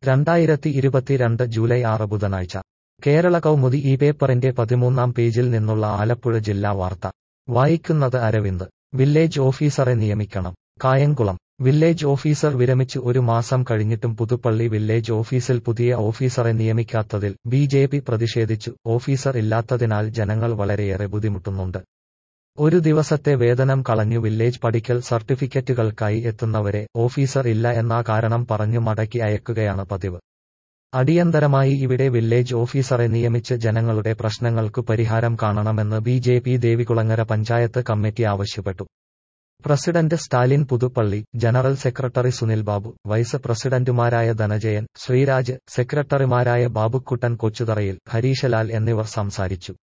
രണ്ടായിരത്തി ഇരുപത്തിരണ്ട് ജൂലൈ ആറ് ബുധനാഴ്ച കേരള കൗമുദി ഈ പേപ്പറിന്റെ പതിമൂന്നാം പേജിൽ നിന്നുള്ള ആലപ്പുഴ ജില്ലാ വാർത്ത വായിക്കുന്നത് അരവിന്ദ് വില്ലേജ് ഓഫീസറെ നിയമിക്കണം കായംകുളം വില്ലേജ് ഓഫീസർ വിരമിച്ച് ഒരു മാസം കഴിഞ്ഞിട്ടും പുതുപ്പള്ളി വില്ലേജ് ഓഫീസിൽ പുതിയ ഓഫീസറെ നിയമിക്കാത്തതിൽ ബി ജെ പി പ്രതിഷേധിച്ചു ഓഫീസർ ഇല്ലാത്തതിനാൽ ജനങ്ങൾ വളരെയേറെ ബുദ്ധിമുട്ടുന്നുണ്ട് ഒരു ദിവസത്തെ വേതനം കളഞ്ഞു വില്ലേജ് പഠിക്കൽ സർട്ടിഫിക്കറ്റുകൾക്കായി എത്തുന്നവരെ ഓഫീസർ ഇല്ല എന്നാ കാരണം പറഞ്ഞു മടക്കി അയക്കുകയാണ് പതിവ് അടിയന്തരമായി ഇവിടെ വില്ലേജ് ഓഫീസറെ നിയമിച്ച് ജനങ്ങളുടെ പ്രശ്നങ്ങൾക്കു പരിഹാരം കാണണമെന്ന് B J P Devikulangara panchayat committee ആവശ്യപ്പെട്ടു president Stalin Puthuppally general secretary Sunil Babu vice പ്രസിഡന്റുമാരായ ധനജയൻ ശ്രീരാജ് സെക്രട്ടറിമാരായ ബാബുക്കുട്ടൻ കൊച്ചുതറയിൽ ഹരീശലാൽ എന്നിവർ സംസാരിച്ചു